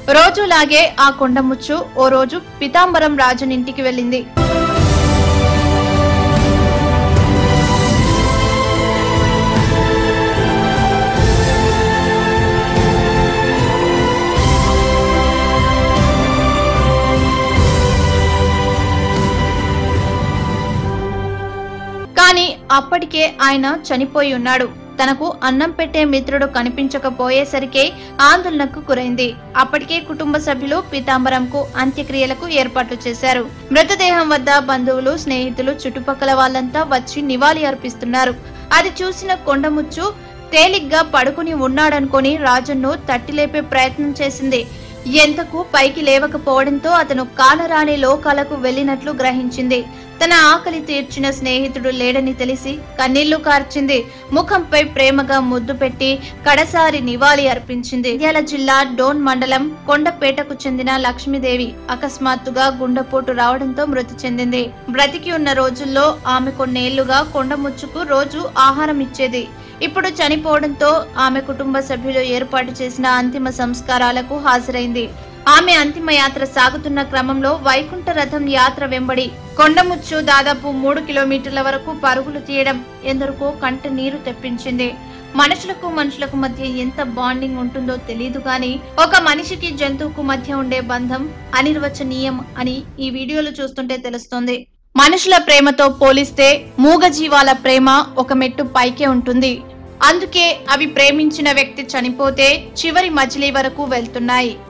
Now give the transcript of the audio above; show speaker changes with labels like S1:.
S1: రోజులాగే ఆ కొండముచ్చు ఓ రోజు పితాంబరం రాజునింటికి వెళ్ళింది కానీ అప్పటికే ఆయన చనిపోయి ఉన్నాడు తనకు అన్నం పెట్టే మిత్రుడు కనిపించకపోయేసరికే ఆందోళనకు గురైంది అప్పటికే కుటుంబ సభ్యులు పీతాంబరంకు అంత్యక్రియలకు ఏర్పాట్లు చేశారు మృతదేహం వద్ద బంధువులు స్నేహితులు చుట్టుపక్కల వాళ్ళంతా వచ్చి నివాళి అర్పిస్తున్నారు అది చూసిన కొండముచ్చు తేలిగ్గా పడుకుని ఉన్నాడనుకొని రాజును తట్టిలేపే ప్రయత్నం చేసింది ఎంతకు పైకి లేవకపోవడంతో అతను కానరాని లోకాలకు వెళ్ళినట్లు గ్రహించింది తన ఆకలి తీర్చిన స్నేహితుడు లేడని తెలిసి కన్నీళ్లు కార్చింది ముఖంపై ప్రేమగా ముద్దు పెట్టి కడసారి నివాళి అర్పించింది నంద్యాల జిల్లా డోన్ మండలం కొండపేటకు చెందిన లక్ష్మీదేవి అకస్మాత్తుగా గుండెపోటు రావడంతో మృతి చెందింది బ్రతికి ఉన్న రోజుల్లో ఆమె కొన్నేళ్లుగా కొండముచ్చుకు రోజు ఆహారం ఇచ్చేది ఇప్పుడు చనిపోవడంతో ఆమె కుటుంబ సభ్యులు ఏర్పాటు చేసిన అంతిమ సంస్కారాలకు హాజరైంది ఆమె అంతిమ యాత్ర సాగుతున్న క్రమంలో వైకుంఠ రథం యాత్ర వెంబడి కొండముచ్చు దాదాపు మూడు కిలోమీటర్ల వరకు పరుగులు తీయడం ఎందరికో కంట నీరు తెప్పించింది మనుషులకు మనుషులకు మధ్య ఎంత బాండింగ్ ఉంటుందో తెలియదు కానీ ఒక మనిషికి జంతువుకు మధ్య ఉండే బంధం అనిర్వచనీయం అని ఈ వీడియోలు చూస్తుంటే తెలుస్తోంది మనుషుల ప్రేమతో పోలిస్తే మూగజీవాల ప్రేమ ఒక మెట్టు పైకే ఉంటుంది అందుకే అవి ప్రేమించిన వ్యక్తి చనిపోతే చివరి మజిలీ వరకు వెళ్తున్నాయి